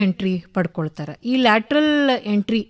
entry ಪಡ್ಕೊಳ್ತಾರೆ ಈ lateral entry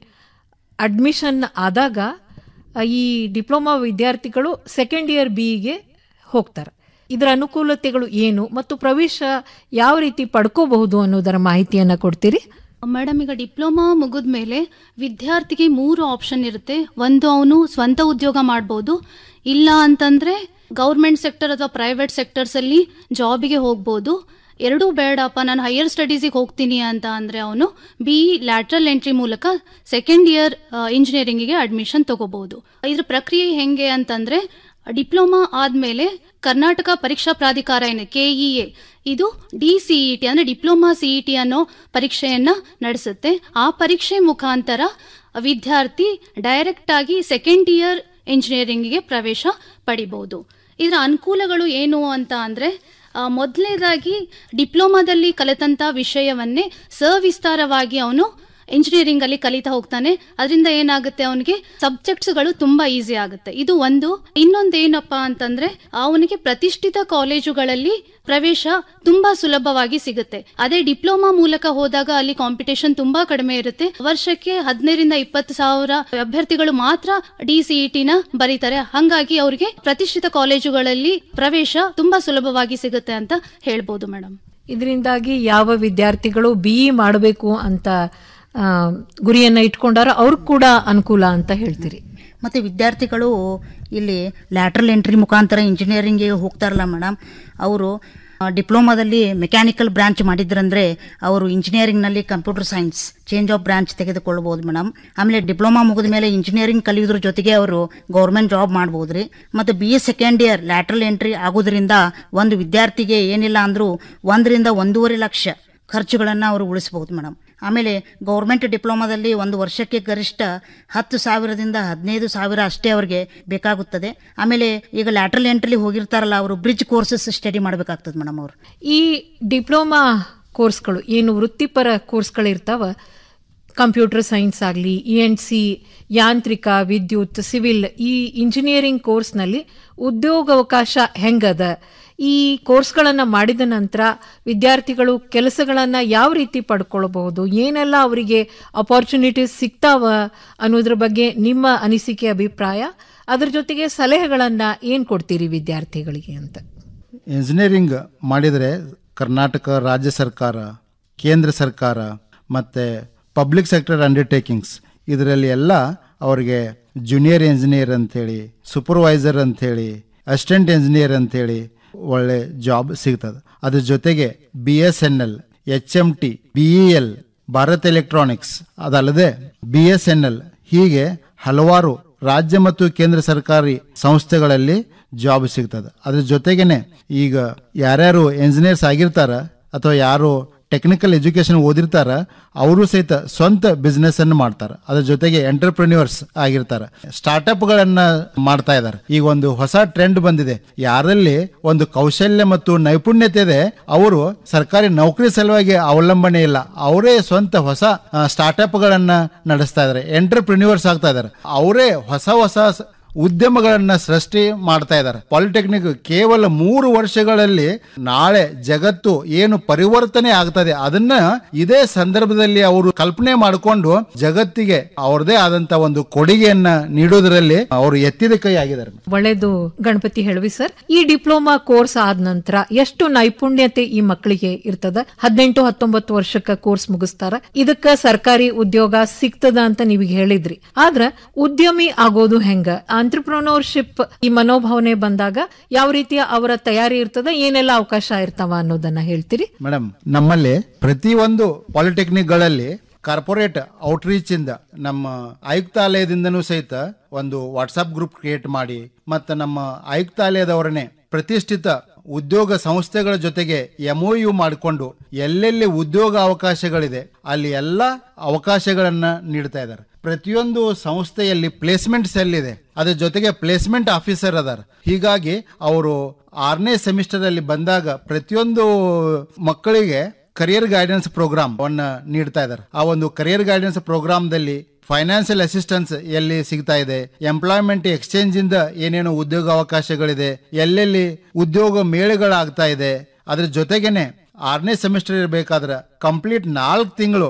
admission ಆದಾಗ ಆ, ಈ ಡಿಪ್ಲೊಮಾ ವಿದ್ಯಾರ್ಥಿಗಳು ಸೆಕೆಂಡ್ ಇಯರ್ ಬಿಗೆ ಹೋಗ್ತಾರೆ ಇದರ ಅನುಕೂಲತೆಗಳು ಏನು ಮತ್ತು ಪ್ರವೇಶ ಯಾವ ರೀತಿ ಪಡ್ಕೋಬಹುದು ಅನ್ನೋದರ ಮಾಹಿತಿಯನ್ನು ಕೊಡ್ತೀರಿ ಮೇಡಮ್ ಈಗ ಡಿಪ್ಲೊಮಾ ಮುಗಿದ ಮೇಲೆ ವಿದ್ಯಾರ್ಥಿಗೆ ಮೂರು ಆಪ್ಷನ್ ಇರುತ್ತೆ ಒಂದು ಅವನು ಸ್ವಂತ ಉದ್ಯೋಗ ಮಾಡ್ಬೋದು ಇಲ್ಲ ಅಂತಂದ್ರೆ ಗೌರ್ಮೆಂಟ್ ಸೆಕ್ಟರ್ ಅಥವಾ ಪ್ರೈವೇಟ್ ಸೆಕ್ಟರ್ಸ್ ಅಲ್ಲಿ ಜಾಬಿಗೆ ಹೋಗ್ಬೋದು ಎರಡೂ ಬೇಡಪ್ಪ ನಾನು ಹೈಯರ್ ಸ್ಟಡೀಸಿಗೆ ಹೋಗ್ತೀನಿ ಅಂತ ಅಂದ್ರೆ ಅವನು ಬಿ ಲ್ಯಾಟ್ರಲ್ ಎಂಟ್ರಿ ಮೂಲಕ ಸೆಕೆಂಡ್ ಇಯರ್ ಇಂಜಿನಿಯರಿಂಗಿಗೆ ಅಡ್ಮಿಷನ್ ತಗೋಬಹುದು ಇದ್ರ ಪ್ರಕ್ರಿಯೆ ಹೆಂಗೆ ಅಂತಂದ್ರೆ ಡಿಪ್ಲೊಮಾ ಆದ್ಮೇಲೆ ಕರ್ನಾಟಕ ಪರೀಕ್ಷಾ ಪ್ರಾಧಿಕಾರ ಏನು ಕೆಇಎ ಇದು ಡಿ ಸಿಇಟಿ ಅಂದ್ರೆ ಡಿಪ್ಲೊಮಾ ಸಿಇಟಿ ಅನ್ನೋ ಪರೀಕ್ಷೆಯನ್ನ ನಡೆಸುತ್ತೆ ಆ ಪರೀಕ್ಷೆ ಮುಖಾಂತರ ವಿದ್ಯಾರ್ಥಿ ಡೈರೆಕ್ಟ್ ಆಗಿ ಸೆಕೆಂಡ್ ಇಯರ್ ಇಂಜಿನಿಯರಿಂಗ್ಗೆ ಪ್ರವೇಶ ಪಡಿಬಹುದು ಇದರ ಅನುಕೂಲಗಳು ಏನು ಅಂತ ಅಂದ್ರೆ ಆ, ಮೊದಲನೇದಾಗಿ ಡಿಪ್ಲೊಮಾದಲ್ಲಿ ಕಲಿತಂತ ವಿಷಯವನ್ನೇ ಸವಿಸ್ತಾರವಾಗಿ ಅವನು ಇಂಜಿನಿಯರಿಂಗ್ ಅಲ್ಲಿ ಕಲಿತಾ ಹೋಗ್ತಾನೆ ಅದರಿಂದ ಏನಾಗುತ್ತೆ ಅವನಿಗೆ ಸಬ್ಜೆಕ್ಟ್ಸ್ಗಳು ತುಂಬಾ ಈಸಿ ಆಗುತ್ತೆ ಇದು ಒಂದು ಇನ್ನೊಂದು ಏನಪ್ಪಾ ಅಂತಂದ್ರೆ ಅವನಿಗೆ ಪ್ರತಿಷ್ಠಿತ ಕಾಲೇಜುಗಳಲ್ಲಿ ಪ್ರವೇಶ ತುಂಬಾ ಸುಲಭವಾಗಿ ಸಿಗುತ್ತೆ ಅದೇ ಡಿಪ್ಲೊಮಾ ಮೂಲಕ ಹೋದಾಗ ಅಲ್ಲಿ ಕಾಂಪಿಟೇಷನ್ ತುಂಬಾ ಕಡಿಮೆ ಇರುತ್ತೆ ವರ್ಷಕ್ಕೆ ಹದಿನೈದರಿಂದ ಇಪ್ಪತ್ತು ಸಾವಿರ ಅಭ್ಯರ್ಥಿಗಳು ಮಾತ್ರ ಡಿಸಿಇಟಿನ ಬರೀತಾರೆ ಹಂಗಾಗಿ ಅವರಿಗೆ ಪ್ರತಿಷ್ಠಿತ ಕಾಲೇಜುಗಳಲ್ಲಿ ಪ್ರವೇಶ ತುಂಬಾ ಸುಲಭವಾಗಿ ಸಿಗುತ್ತೆ ಅಂತ ಹೇಳ್ಬೋದು ಮೇಡಮ್ ಇದರಿಂದಾಗಿ ಯಾವ ವಿದ್ಯಾರ್ಥಿಗಳು ಬಿ ಇ ಮಾಡಬೇಕು ಅಂತ ಆ, ಗುರಿಯನ್ನ ಇಟ್ಕೊಂಡಾರ ಅವ್ರಿಗೆ ಕೂಡ ಅನುಕೂಲ ಅಂತ ಹೇಳ್ತೀರಿ ಮತ್ತು ವಿದ್ಯಾರ್ಥಿಗಳು ಇಲ್ಲಿ ಲ್ಯಾಟ್ರಲ್ ಎಂಟ್ರಿ ಮುಖಾಂತರ ಇಂಜಿನಿಯರಿಂಗ್ಗೆ ಹೋಗ್ತಾರಲ್ಲ ಮೇಡಮ್ ಅವರು ಡಿಪ್ಲೊಮಾದಲ್ಲಿ ಮೆಕ್ಯಾನಿಕಲ್ ಬ್ರಾಂಚ್ ಮಾಡಿದ್ರಂದ್ರೆ ಅವರು ಇಂಜಿನಿಯರಿಂಗ್ನಲ್ಲಿ computer science change of branch ತೆಗೆದುಕೊಳ್ಬೋದು ಮೇಡಮ್ ಆಮೇಲೆ ಡಿಪ್ಲೊಮಾ ಮುಗಿದ ಮೇಲೆ ಇಂಜಿನಿಯರಿಂಗ್ ಕಲಿಯೋದ್ರ ಜೊತೆಗೆ ಅವರು ಗೌರ್ಮೆಂಟ್ ಜಾಬ್ ಮಾಡ್ಬೋದು ರೀ ಮತ್ತು B A second year lateral entry ಆಗೋದ್ರಿಂದ ಒಂದು ವಿದ್ಯಾರ್ಥಿಗೆ ಏನಿಲ್ಲ ಅಂದರೂ ಒಂದರಿಂದ ಒಂದೂವರೆ ಲಕ್ಷ ಖರ್ಚುಗಳನ್ನು ಅವರು ಉಳಿಸ್ಬೋದು ಮೇಡಮ್ ಆಮೇಲೆ ಗೌರ್ಮೆಂಟ್ ಡಿಪ್ಲೊಮಾದಲ್ಲಿ ಒಂದು ವರ್ಷಕ್ಕೆ ಗರಿಷ್ಠ ಹತ್ತು ಸಾವಿರದಿಂದ ಹದಿನೈದು ಸಾವಿರ ಅಷ್ಟೇ ಅವ್ರಿಗೆ ಬೇಕಾಗುತ್ತದೆ ಆಮೇಲೆ ಈಗ ಲ್ಯಾಟ್ರಲ್ ಎಂಟ್ರಿ ಹೋಗಿರ್ತಾರಲ್ಲ ಅವರು ಬ್ರಿಡ್ಜ್ ಕೋರ್ಸಸ್ ಸ್ಟಡಿ ಮಾಡಬೇಕಾಗ್ತದೆ ಮೇಡಮ್ ಅವರು ಈ ಡಿಪ್ಲೊಮಾ ಕೋರ್ಸ್ಗಳು ಏನು ವೃತ್ತಿಪರ ಕೋರ್ಸ್ಗಳಿರ್ತಾವ ಕಂಪ್ಯೂಟರ್ ಸೈನ್ಸ್ ಆಗಲಿ ಇ ಎನ್ ಸಿ ಯಾಂತ್ರಿಕ ವಿದ್ಯುತ್ ಸಿವಿಲ್ ಈ ಇಂಜಿನಿಯರಿಂಗ್ ಕೋರ್ಸ್ನಲ್ಲಿ ಉದ್ಯೋಗಾವಕಾಶ ಹೆಂಗದ ಈ ಕೋರ್ಸ್ಗಳನ್ನು ಮಾಡಿದ ನಂತರ ವಿದ್ಯಾರ್ಥಿಗಳು ಕೆಲಸಗಳನ್ನು ಯಾವ ರೀತಿ ಪಡ್ಕೊಳ್ಬಹುದು ಏನೆಲ್ಲ ಅವರಿಗೆ ಅಪಾರ್ಚುನಿಟೀಸ್ ಸಿಗ್ತಾವ ಅನ್ನೋದ್ರ ಬಗ್ಗೆ ನಿಮ್ಮ ಅನಿಸಿಕೆ ಅಭಿಪ್ರಾಯ ಅದ್ರ ಜೊತೆಗೆ ಸಲಹೆಗಳನ್ನು ಏನು ಕೊಡ್ತೀರಿ ವಿದ್ಯಾರ್ಥಿಗಳಿಗೆ ಅಂತ ಇಂಜಿನಿಯರಿಂಗ್ ಮಾಡಿದರೆ ಕರ್ನಾಟಕ ರಾಜ್ಯ ಸರ್ಕಾರ ಕೇಂದ್ರ ಸರ್ಕಾರ ಮತ್ತು ಪಬ್ಲಿಕ್ ಸೆಕ್ಟರ್ ಅಂಡರ್ಟೇಕಿಂಗ್ಸ್ ಇದರಲ್ಲಿ ಎಲ್ಲ ಅವರಿಗೆ ಜೂನಿಯರ್ ಇಂಜಿನಿಯರ್ ಅಂಥೇಳಿ ಸೂಪರ್ವೈಸರ್ ಅಂಥೇಳಿ ಅಸಿಸ್ಟೆಂಟ್ ಇಂಜಿನಿಯರ್ ಅಂಥೇಳಿ ಒಳ್ಳೆ ಜಾಬ್ ಸಿಗ್ತದೆ ಅದ್ರ ಜೊತೆಗೆ B S N L H M T B E L Bharat electronics ಅದಲ್ಲದೆ ಬಿ ಎಸ್ ಎನ್ ಎಲ್ ಹೀಗೆ ಹಲವಾರು ರಾಜ್ಯ ಮತ್ತು ಕೇಂದ್ರ ಸರ್ಕಾರಿ ಸಂಸ್ಥೆಗಳಲ್ಲಿ ಜಾಬ್ ಸಿಗ್ತದೆ ಅದ್ರ ಜೊತೆಗೇನೆ ಈಗ ಯಾರ್ಯಾರು ಎಂಜಿನಿಯರ್ಸ್ ಆಗಿರ್ತಾರ ಅಥವಾ ಯಾರು ಟೆಕ್ನಿಕಲ್ ಎಜುಕೇಶನ್ ಓದಿರ್ತಾರ ಅವರು ಸಹಿತ ಸ್ವಂತ ಬಿಸ್ನೆಸ್ ಅನ್ನು ಮಾಡ್ತಾರೆ ಅದ್ರ ಜೊತೆಗೆ ಎಂಟರ್ಪ್ರಿನ್ಯೂರ್ಸ್ ಆಗಿರ್ತಾರೆ ಸ್ಟಾರ್ಟ್ಅಪ್ ಗಳನ್ನ ಮಾಡ್ತಾ ಇದ್ದಾರೆ ಈಗ ಒಂದು ಹೊಸ ಟ್ರೆಂಡ್ ಬಂದಿದೆ ಯಾರಲ್ಲಿ ಒಂದು ಕೌಶಲ್ಯ ಮತ್ತು ನೈಪುಣ್ಯತೆ ಇದೆ ಅವರು ಸರ್ಕಾರಿ ನೌಕರಿ ಸಲುವಾಗಿ ಅವಲಂಬನೆ ಇಲ್ಲ ಅವರೇ ಸ್ವಂತ ಹೊಸ ಸ್ಟಾರ್ಟ್ಅಪ್ ಗಳನ್ನ ನಡೆಸ್ತಾ ಇದ್ದಾರೆ ಎಂಟರ್ಪ್ರಿನ್ಯೂರ್ಸ್ ಆಗ್ತಾ ಇದ್ದಾರೆ ಅವರೇ ಹೊಸ ಹೊಸ ಸ- ಉದ್ಯಮಗಳನ್ನ ಸೃಷ್ಟಿ ಮಾಡ್ತಾ ಇದ್ದಾರೆ ಪಾಲಿಟೆಕ್ನಿಕ್ ಕೇವಲ ಮೂರು ವರ್ಷಗಳಲ್ಲಿ ನಾಳೆ ಜಗತ್ತು ಏನು ಪರಿವರ್ತನೆ ಆಗ್ತದೆ ಅದನ್ನ ಇದೇ ಸಂದರ್ಭದಲ್ಲಿ ಅವರು ಕಲ್ಪನೆ ಮಾಡಿಕೊಂಡು ಜಗತ್ತಿಗೆ ಅವ್ರದೇ ಆದಂತ ಒಂದು ಕೊಡುಗೆಯನ್ನ ನೀಡೋದ್ರಲ್ಲಿ ಅವರು ಎತ್ತಿದ ಕೈ ಆಗಿದ್ದಾರೆ ಒಳ್ಳೇದು ಗಣಪತಿ ಹೇಳುವಿ ಸರ್ ಈ ಡಿಪ್ಲೊಮಾ ಕೋರ್ಸ್ ಆದ ನಂತರ ಎಷ್ಟು ನೈಪುಣ್ಯತೆ ಈ ಮಕ್ಕಳಿಗೆ ಇರ್ತದ ಹದಿನೆಂಟು ಹತ್ತೊಂಬತ್ತು ವರ್ಷಕ್ಕ ಕೋರ್ಸ್ ಮುಗಿಸ್ತಾರ ಇದಕ್ಕ ಸರ್ಕಾರಿ ಉದ್ಯೋಗ ಸಿಗ್ತದ ಅಂತ ನೀವೀಗ ಹೇಳಿದ್ರಿ ಆದ್ರ ಉದ್ಯಮಿ ಆಗೋದು ಹೆಂಗ ಆಂಟ್ರಪ್ರನೋರ್ಶಿಪ್ ಈ ಮನೋಭಾವನೆ ಬಂದಾಗ ಯಾವ ರೀತಿಯ ಅವರ ತಯಾರಿ ಇರ್ತದ ಏನೆಲ್ಲ ಅವಕಾಶ ಇರ್ತಾವ ಅನ್ನೋದನ್ನ ಹೇಳ್ತೀರಿ ಮೇಡಮ್ ನಮ್ಮಲ್ಲಿ ಪ್ರತಿಯೊಂದು ಪಾಲಿಟೆಕ್ನಿಕ್ಗಳಲ್ಲಿ ಕಾರ್ಪೊರೇಟ್ ಔಟ್ರೀಚ್ ಇಂದ ನಮ್ಮ ಆಯುಕ್ತಾಲಯದಿಂದನೂ ಸಹಿತ ಒಂದು ವಾಟ್ಸಪ್ ಗ್ರೂಪ್ ಕ್ರಿಯೇಟ್ ಮಾಡಿ ಮತ್ತು ನಮ್ಮ ಆಯುಕ್ತಾಲಯದವರನ್ನೇ ಪ್ರತಿಷ್ಠಿತ ಉದ್ಯೋಗ ಸಂಸ್ಥೆಗಳ ಜೊತೆಗೆ ಎಂಒಯು ಮಾಡಿಕೊಂಡು ಎಲ್ಲೆಲ್ಲಿ ಉದ್ಯೋಗ ಅವಕಾಶಗಳಿದೆ ಅಲ್ಲಿ ಎಲ್ಲ ಅವಕಾಶಗಳನ್ನ ನೀಡ್ತಾ ಇದ್ದಾರೆ ಪ್ರತಿಯೊಂದು ಸಂಸ್ಥೆಯಲ್ಲಿ ಪ್ಲೇಸ್ಮೆಂಟ್ ಸೆಲ್ ಇದೆ ಅದ್ರ ಜೊತೆಗೆ ಪ್ಲೇಸ್ಮೆಂಟ್ ಆಫೀಸರ್ ಅದಾರ ಹೀಗಾಗಿ ಅವರು ಆರನೇ ಸೆಮಿಸ್ಟರ್ ಅಲ್ಲಿ ಬಂದಾಗ ಪ್ರತಿಯೊಂದು ಮಕ್ಕಳಿಗೆ ಕರಿಯರ್ ಗೈಡೆನ್ಸ್ ಪ್ರೋಗ್ರಾಮ್ ಅನ್ನ ನೀಡ್ತಾ ಇದ್ದಾರೆ ಆ ಒಂದು ಕರಿಯರ್ ಗೈಡೆನ್ಸ್ ಪ್ರೋಗ್ರಾಮ್ದಲ್ಲಿ ಫೈನಾನ್ಷಿಯಲ್ ಅಸಿಸ್ಟೆನ್ಸ್ ಎಲ್ಲಿ ಸಿಗ್ತಾ ಇದೆ ಎಂಪ್ಲಾಯ್ಮೆಂಟ್ ಎಕ್ಸ್ಚೇಂಜ್ ಇಂದ ಏನೇನು ಉದ್ಯೋಗ ಅವಕಾಶಗಳಿದೆ ಎಲ್ಲೆಲ್ಲಿ ಉದ್ಯೋಗ ಮೇಳಗಳಾಗ್ತಾ ಇದೆ ಅದ್ರ ಜೊತೆಗೇನೆ ಆರನೇ ಸೆಮಿಸ್ಟರ್ ಇರಬೇಕಾದ್ರೆ ಕಂಪ್ಲೀಟ್ ನಾಲ್ಕು ತಿಂಗಳು